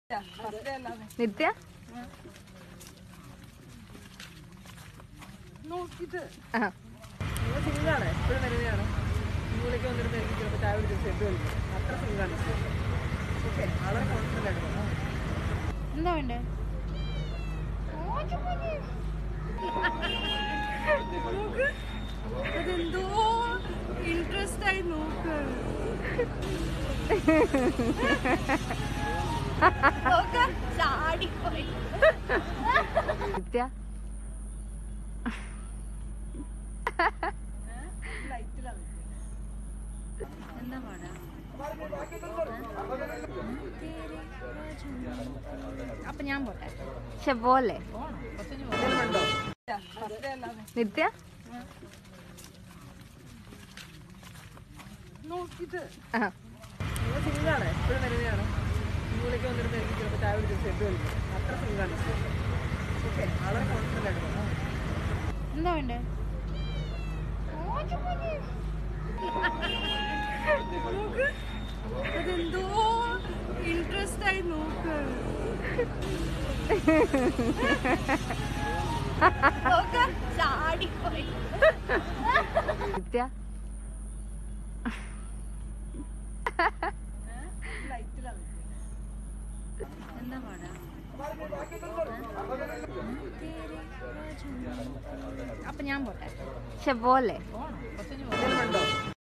നിത്യ നോക്കിട്ട് ആ നിങ്ങൾ സിംഗാണ് എപ്പോഴും വരുന്നതാണ് നിങ്ങളിലേക്ക് വന്നിരുന്ന് എനിക്ക് ചിലപ്പോൾ ചായ കുടിച്ച് സെറ്റ് കളിക്കും അത്ര സിംഗാണ് ഓക്കെ വളരെ കോൺഫിഡൻ്റ് ആയിട്ട് പോകാം എന്താ വേണ്ടേ അതെന്തോ ഇൻട്രസ്റ്റ് ആയി നോക്ക് നിത്യ ലൈറ്റിലാണ് എന്താ പാടാ അപ്പൊ ഞാൻ പോട്ടെ പക്ഷെ പോലെ ഉണ്ടോ ഫസ്റ്റ് അല്ലാതെ നിത്യ നോക്കിട്ട് ആ നിങ്ങൾ സിംഗാണ് എപ്പോഴും വരുന്നതാണ് നിങ്ങളിലേക്ക് വന്നിരുന്ന് എനിക്ക് ചിലപ്പോൾ ചായ കുടിച്ച് സെറ്റ് കളിക്കും അത്ര സിംഗാണ് ഓക്കെ വളരെ കോൺഫിഡൻ്റ് ആയിട്ട് പോകാം എന്താ വേണ്ടേ നോക്ക് അതെന്തോ ഇൻട്രസ്റ്റ് ആയി നോക്ക് നിത്യ ലൈറ്റിലാണ് എന്താ പാടാ അപ്പൊ ഞാൻ പോട്ടെ പക്ഷെ പോലെ ഉണ്ടോ